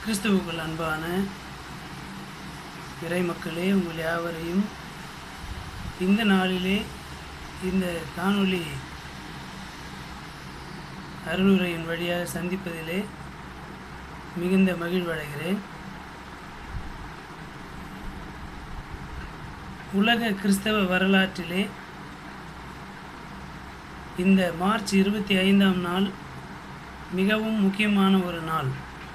கிறிஸ்துவுக்குள் அன்பான இறை மக்களே உங்கள் யாவரையும் இந்த நாளிலே இந்த காணொளி அருளுரையின் வழியாக சந்திப்பதிலே மிகுந்த மகிழ்வடைகிறேன் உலக கிறிஸ்தவ வரலாற்றிலே இந்த மார்ச் இருபத்தி ஐந்தாம் நாள் மிகவும் முக்கியமான ஒரு நாள்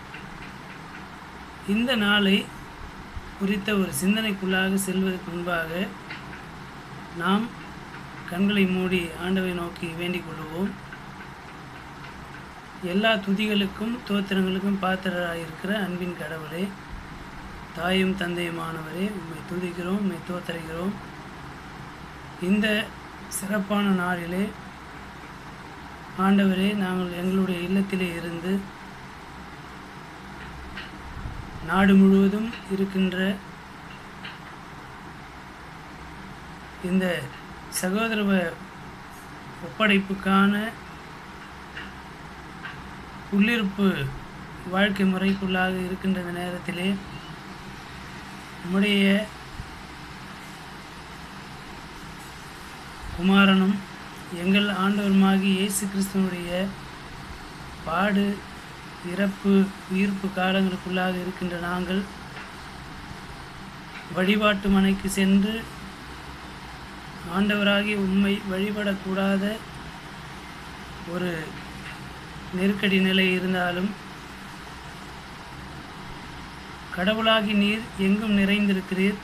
இந்த நாளை குறித்த ஒரு சிந்தனைக்குள்ளாக செல்வதற்கு முன்பாக நாம் கண்களை மூடி ஆண்டவை நோக்கி வேண்டிக் கொள்வோம் எல்லா துதிகளுக்கும் தோத்திரங்களுக்கும் பாத்திரராயிருக்கிற அன்பின் கடவுளே தாயும் தந்தையுமானவரே உம்மை துதிக்கிறோம் உம்மை தோத்தரிக்கிறோம் இந்த சிறப்பான நாளிலே ஆண்டவரே நாங்கள் எங்களுடைய இல்லத்திலே இருந்து நாடு முழுவதும் இருக்கின்ற இந்த சகோதர ஒப்படைப்புக்கான உள்ளிருப்பு வாழ்க்கை முறைக்குள்ளாக இருக்கின்ற இந்த நேரத்திலே நம்முடைய குமாரனும் எங்கள் ஆண்டவருமாகி இயேசு கிறிஸ்துவனுடைய பாடு இறப்பு உயிர்ப்பு காலங்களுக்குள்ளாக இருக்கின்ற நாங்கள் வழிபாட்டு மனைக்கு சென்று ஆண்டவராகிய உண்மை வழிபடக்கூடாத ஒரு நெருக்கடி நிலை இருந்தாலும் கடவுளாகி நீர் எங்கும் நிறைந்திருக்கிறீர்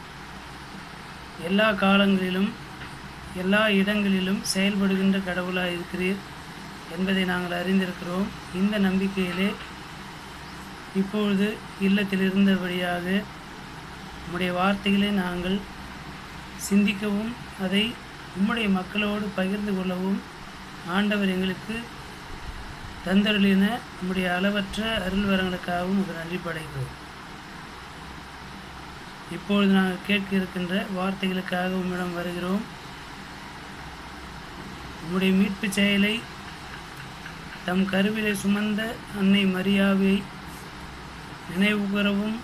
எல்லா காலங்களிலும் எல்லா இடங்களிலும் செயல்படுகின்ற கடவுளாக இருக்கிறீர் என்பதை நாங்கள் அறிந்திருக்கிறோம் இந்த நம்பிக்கையிலே இப்பொழுது இல்லத்தில் இருந்தபடியாக உம்முடைய வார்த்தைகளை நாங்கள் சிந்திக்கவும் அதை உம்முடைய மக்களோடு பகிர்ந்து கொள்ளவும் ஆண்டவர் எங்களுக்கு தந்தருளின உம்முடைய அளவற்ற அருள்வரங்களுக்காகவும் உங்களுக்கு நன்றி படைக்கிறோம் இப்பொழுது நாங்கள் கேட்க இருக்கின்ற வார்த்தைகளுக்காக உம்மிடம் வருகிறோம் உம்முடைய மீட்பு செயலை தம் கருவிலை சுமந்த அன்னை மரியாவை நினைவு கூறவும்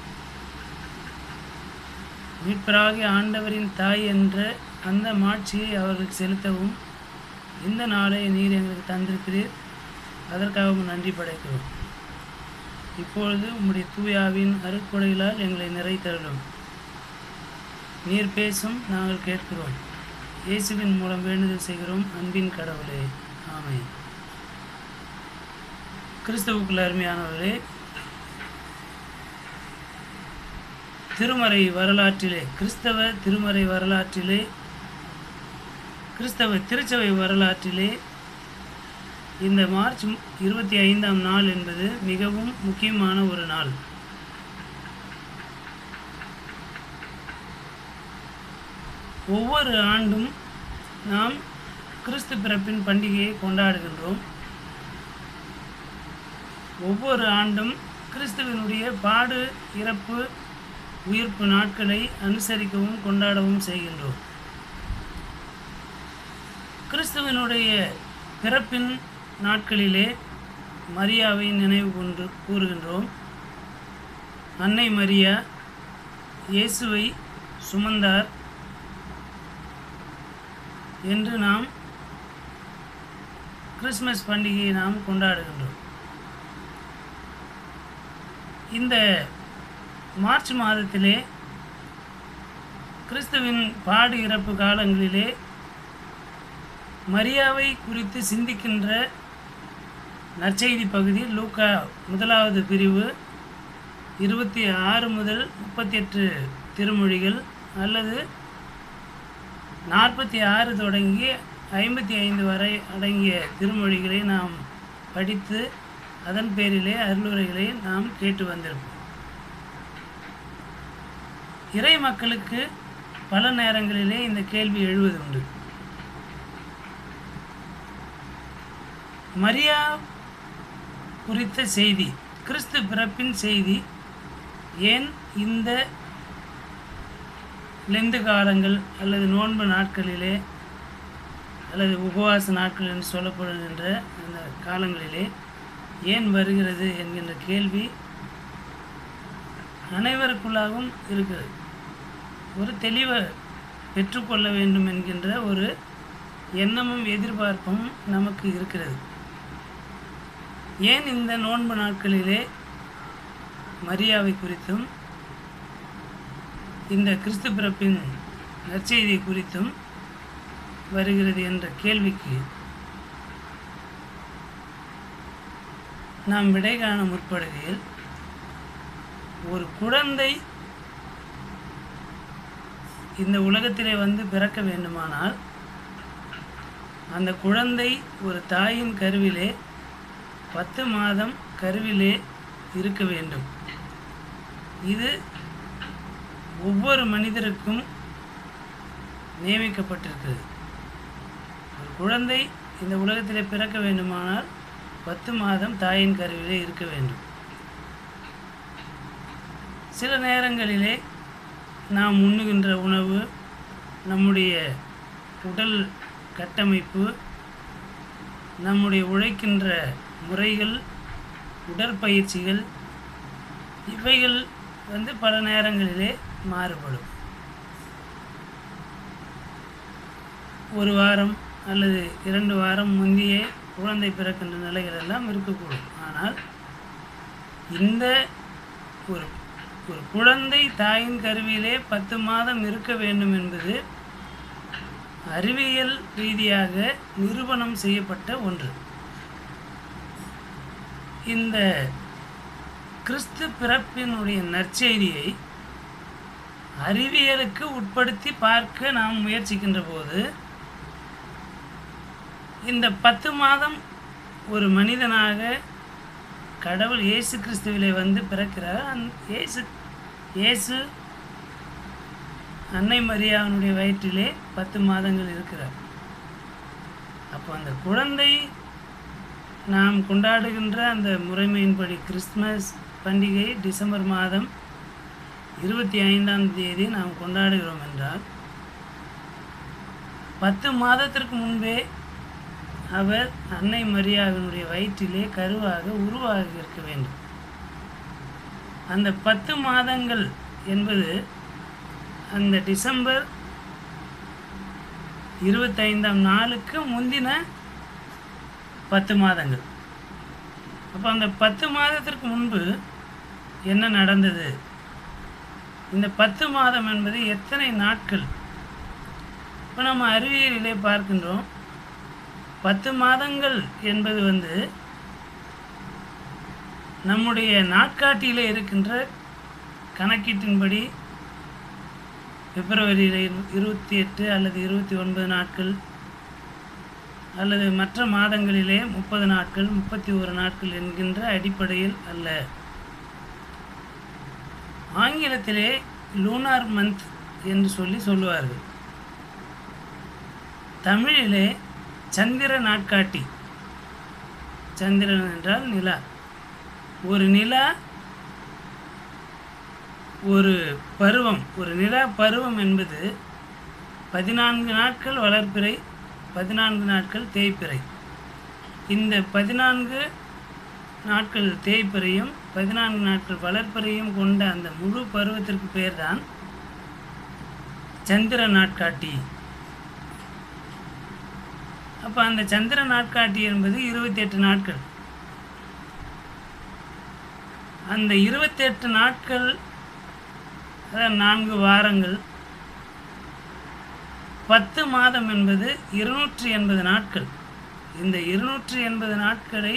மீட்பராகிய ஆண்டவரின் தாய் என்ற அந்த மாட்சியை அவர்களுக்கு செலுத்தவும் இந்த நாளை நீர் எங்களுக்கு தந்திருக்கிறீர் அதற்காக உமக்கு நன்றி படைக்கிறோம் இப்பொழுது உம்முடைய தூயாவின் அருட்கொடைகளால் எங்களை நிறைத்தருளும் நீர் பேசும் நாங்கள் கேட்கிறோம் இயேசுவின் மூலம் வேண்டுதல் செய்கிறோம் அன்பின் கடவுளே ஆமை கிறிஸ்தவுக்குள் அருமையானவர்களே திருமறை வரலாற்றிலே கிறிஸ்தவ திருமறை வரலாற்றிலே கிறிஸ்தவ திருச்சபை வரலாற்றிலே இந்த மார்ச் இருபத்தி ஐந்தாம் நாள் என்பது மிகவும் முக்கியமான ஒரு நாள் ஒவ்வொரு ஆண்டும் நாம் கிறிஸ்து பிறப்பின் பண்டிகையை கொண்டாடுகின்றோம் ஒவ்வொரு ஆண்டும் கிறிஸ்துவனுடைய பாடு இறப்பு உயிர்ப்பு நாட்களை அனுசரிக்கவும் கொண்டாடவும் செய்கின்றோம் கிறிஸ்துவனுடைய பிறப்பின் நாட்களிலே மரியாவை நினைவு கொண்டு கூறுகின்றோம் அன்னை மரியா இயேசுவை சுமந்தார் என்று நாம் கிறிஸ்மஸ் பண்டிகையை நாம் கொண்டாடுகின்றோம் இந்த மார்ச் மாதத்திலே கிறிஸ்துவின் பாடு இறப்பு காலங்களிலே மரியாவை குறித்து சிந்திக்கின்ற நற்செய்தி பகுதி லூக்கா முதலாவது பிரிவு இருபத்தி ஆறு முதல் முப்பத்தி எட்டு திருமொழிகள் அல்லது நாற்பத்தி ஆறு தொடங்கி ஐம்பத்தி ஐந்து வரை அடங்கிய திருமொழிகளை நாம் படித்து அதன் பேரிலே அருளுரைகளை நாம் கேட்டு வந்திருப்போம் இறை மக்களுக்கு பல நேரங்களிலே இந்த கேள்வி எழுவதுண்டு மரியா குறித்த செய்தி கிறிஸ்து பிறப்பின் செய்தி ஏன் இந்த லெந்து காலங்கள் அல்லது நோன்பு நாட்களிலே அல்லது உபவாச நாட்கள் என்று சொல்லப்படுகின்ற அந்த காலங்களிலே ஏன் வருகிறது என்கின்ற கேள்வி அனைவருக்குள்ளாகவும் இருக்கிறது ஒரு தெளிவை பெற்றுக்கொள்ள வேண்டும் என்கின்ற ஒரு எண்ணமும் எதிர்பார்ப்பும் நமக்கு இருக்கிறது ஏன் இந்த நோன்பு நாட்களிலே மரியாவை குறித்தும் இந்த கிறிஸ்து பிறப்பின் நற்செய்தி குறித்தும் வருகிறது என்ற கேள்விக்கு நாம் விடை காண முற்படுகையில் ஒரு குழந்தை இந்த உலகத்திலே வந்து பிறக்க வேண்டுமானால் அந்த குழந்தை ஒரு தாயின் கருவிலே பத்து மாதம் கருவிலே இருக்க வேண்டும் இது ஒவ்வொரு மனிதருக்கும் நியமிக்கப்பட்டிருக்கிறது ஒரு குழந்தை இந்த உலகத்திலே பிறக்க வேண்டுமானால் பத்து மாதம் தாயின் கருவிலே இருக்க வேண்டும் சில நேரங்களிலே நாம் உண்ணுகின்ற உணவு நம்முடைய உடல் கட்டமைப்பு நம்முடைய உழைக்கின்ற முறைகள் உடற்பயிற்சிகள் இவைகள் வந்து பல நேரங்களிலே மாறுபடும் ஒரு வாரம் அல்லது இரண்டு வாரம் முந்தையே குழந்தை பிறக்கின்ற நிலைகள் எல்லாம் இருக்கக்கூடும் ஆனால் இந்த ஒரு ஒரு குழந்தை தாயின் கருவியிலே பத்து மாதம் இருக்க வேண்டும் என்பது அறிவியல் ரீதியாக நிரூபணம் செய்யப்பட்ட ஒன்று இந்த கிறிஸ்து பிறப்பினுடைய நற்செய்தியை அறிவியலுக்கு உட்படுத்தி பார்க்க நாம் முயற்சிக்கின்ற போது இந்த பத்து மாதம் ஒரு மனிதனாக கடவுள் இயேசு கிறிஸ்துவிலே வந்து பிறக்கிறார் அந் இயேசு இயேசு அன்னை மரியாவனுடைய வயிற்றிலே பத்து மாதங்கள் இருக்கிறார் அப்போ அந்த குழந்தை நாம் கொண்டாடுகின்ற அந்த முறைமையின்படி கிறிஸ்மஸ் பண்டிகை டிசம்பர் மாதம் இருபத்தி ஐந்தாம் தேதி நாம் கொண்டாடுகிறோம் என்றால் பத்து மாதத்திற்கு முன்பே அவர் அன்னை மரியாவினுடைய வயிற்றிலே கருவாக உருவாகி இருக்க வேண்டும் அந்த பத்து மாதங்கள் என்பது அந்த டிசம்பர் இருபத்தைந்தாம் நாளுக்கு முந்தின பத்து மாதங்கள் அப்போ அந்த பத்து மாதத்திற்கு முன்பு என்ன நடந்தது இந்த பத்து மாதம் என்பது எத்தனை நாட்கள் இப்போ நம்ம அறிவியலிலே பார்க்கின்றோம் பத்து மாதங்கள் என்பது வந்து நம்முடைய நாட்காட்டியில் இருக்கின்ற கணக்கீட்டின்படி பிப்ரவரியில் இருபத்தி எட்டு அல்லது இருபத்தி ஒன்பது நாட்கள் அல்லது மற்ற மாதங்களிலே முப்பது நாட்கள் முப்பத்தி ஒரு நாட்கள் என்கின்ற அடிப்படையில் அல்ல ஆங்கிலத்திலே லூனார் மந்த் என்று சொல்லி சொல்லுவார்கள் தமிழிலே சந்திர நாட்காட்டி சந்திரன் என்றால் நிலா ஒரு நிலா ஒரு பருவம் ஒரு நிலா பருவம் என்பது பதினான்கு நாட்கள் வளர்ப்பிறை பதினான்கு நாட்கள் தேய்ப்பிறை இந்த பதினான்கு நாட்கள் தேய்ப்பிறையும் பதினான்கு நாட்கள் வளர்ப்பிறையும் கொண்ட அந்த முழு பருவத்திற்கு பெயர்தான் சந்திர நாட்காட்டி அப்போ அந்த சந்திர நாட்காட்டி என்பது இருபத்தி எட்டு நாட்கள் அந்த இருபத்தெட்டு நாட்கள் அதாவது நான்கு வாரங்கள் பத்து மாதம் என்பது இருநூற்றி எண்பது நாட்கள் இந்த இருநூற்றி எண்பது நாட்களை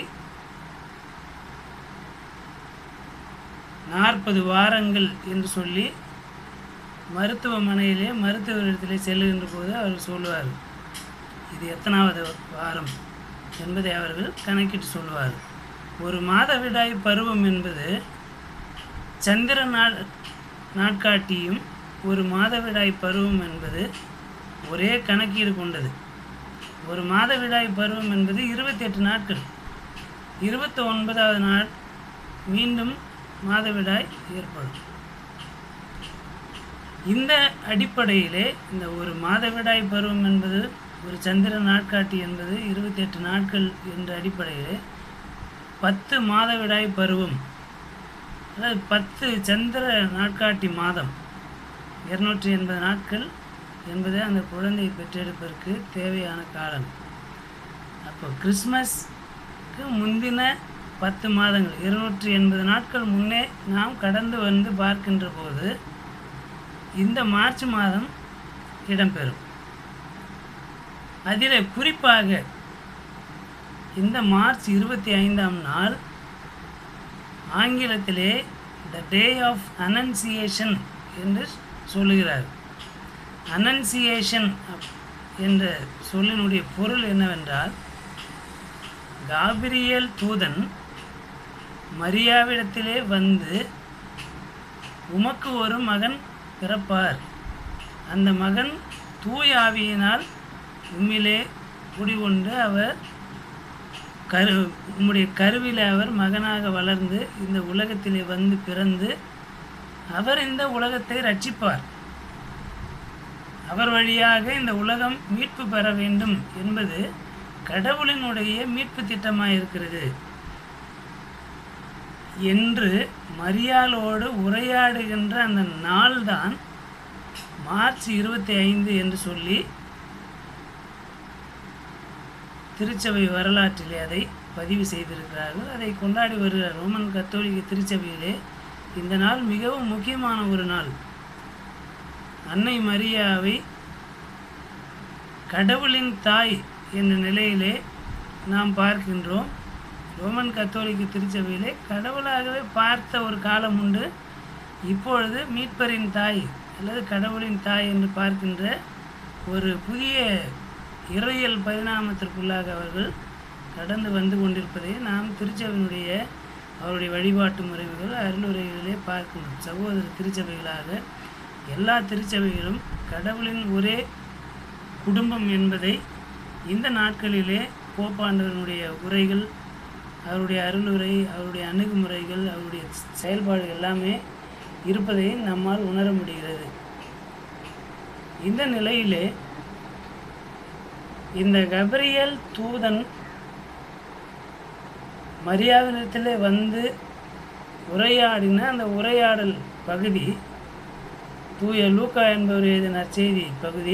நாற்பது வாரங்கள் என்று சொல்லி மருத்துவமனையிலே மருத்துவரிடத்திலே செல்லுகின்ற போது அவர் சொல்லுவார் இது எத்தனாவது வாரம் என்பதை அவர்கள் கணக்கிட்டு சொல்லுவார் ஒரு மாதவிடாய் பருவம் என்பது சந்திர நாள் நாட்காட்டியும் ஒரு மாதவிடாய் பருவம் என்பது ஒரே கணக்கீடு கொண்டது ஒரு மாதவிடாய் பருவம் என்பது இருபத்தி எட்டு நாட்கள் இருபத்தி ஒன்பதாவது நாள் மீண்டும் மாதவிடாய் ஏற்படும் இந்த அடிப்படையிலே இந்த ஒரு மாதவிடாய் பருவம் என்பது ஒரு சந்திர நாட்காட்டி என்பது இருபத்தி எட்டு நாட்கள் என்ற அடிப்படையிலே பத்து மாதவிடாய் பருவம் அதாவது பத்து சந்திர நாட்காட்டி மாதம் இரநூற்றி எண்பது நாட்கள் என்பது அந்த குழந்தையை பெற்றெடுப்பதற்கு தேவையான காலம் அப்போ கிறிஸ்மஸ்க்கு முந்தின பத்து மாதங்கள் இருநூற்றி எண்பது நாட்கள் முன்னே நாம் கடந்து வந்து பார்க்கின்ற போது இந்த மார்ச் மாதம் இடம்பெறும் அதில் குறிப்பாக இந்த மார்ச் இருபத்தி ஐந்தாம் நாள் ஆங்கிலத்திலே த டே ஆஃப் அனன்சியேஷன் என்று சொல்லுகிறார் அனன்சியேஷன் என்ற சொல்லினுடைய பொருள் என்னவென்றால் காபிரியல் தூதன் மரியாவிடத்திலே வந்து உமக்கு ஒரு மகன் பிறப்பார் அந்த மகன் தூய ஆவியினால் உம்மிலே குடிகொண்டு அவர் கரு உம்முடைய கருவிலே அவர் மகனாக வளர்ந்து இந்த உலகத்திலே வந்து பிறந்து அவர் இந்த உலகத்தை ரட்சிப்பார் அவர் வழியாக இந்த உலகம் மீட்பு பெற வேண்டும் என்பது கடவுளினுடைய மீட்பு திட்டமாக இருக்கிறது என்று மரியாளோடு உரையாடுகின்ற அந்த நாள்தான் மார்ச் இருபத்தி ஐந்து என்று சொல்லி திருச்சபை வரலாற்றிலே அதை பதிவு செய்திருக்கிறார்கள் அதை கொண்டாடி வருகிறார் ரோமன் கத்தோலிக்க திருச்சபையிலே இந்த நாள் மிகவும் முக்கியமான ஒரு நாள் அன்னை மரியாவை கடவுளின் தாய் என்ற நிலையிலே நாம் பார்க்கின்றோம் ரோமன் கத்தோலிக்க திருச்சபையிலே கடவுளாகவே பார்த்த ஒரு காலம் உண்டு இப்பொழுது மீட்பரின் தாய் அல்லது கடவுளின் தாய் என்று பார்க்கின்ற ஒரு புதிய இறையியல் பரிணாமத்திற்குள்ளாக அவர்கள் கடந்து வந்து கொண்டிருப்பதை நாம் திருச்சபையினுடைய அவருடைய வழிபாட்டு முறைகள் அருளுரைகளிலே பார்க்கின்றோம் சகோதர திருச்சபைகளாக எல்லா திருச்சபைகளும் கடவுளின் ஒரே குடும்பம் என்பதை இந்த நாட்களிலே போப்பாண்டவனுடைய உரைகள் அவருடைய அருளுரை அவருடைய அணுகுமுறைகள் அவருடைய செயல்பாடு எல்லாமே இருப்பதை நம்மால் உணர முடிகிறது இந்த நிலையிலே இந்த கபிரியல் தூதன் மரியாதனத்திலே வந்து உரையாடின அந்த உரையாடல் பகுதி தூய லூக்கா என்பவர் எழுதிய நற்செய்தி பகுதி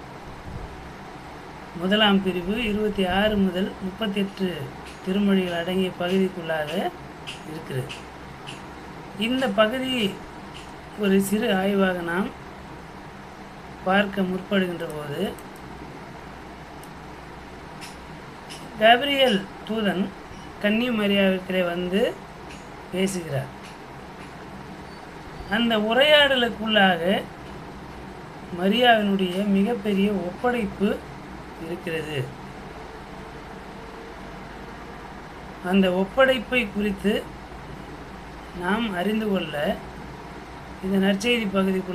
முதலாம் பிரிவு இருபத்தி ஆறு முதல் முப்பத்தெட்டு திருமொழிகள் அடங்கிய பகுதிக்குள்ளாக இருக்கிறது இந்த பகுதி ஒரு சிறு ஆய்வாக நாம் பார்க்க முற்படுகின்ற போது கேப்ரியல் தூதன் கன்னி மரியாதத்திலே வந்து பேசுகிறார் அந்த உரையாடலுக்குள்ளாக மரியாவினுடைய மிகப்பெரிய ஒப்படைப்பு இருக்கிறது அந்த ஒப்படைப்பை குறித்து நாம் அறிந்து கொள்ள இந்த நற்செய்தி பகுதிக்குள்ள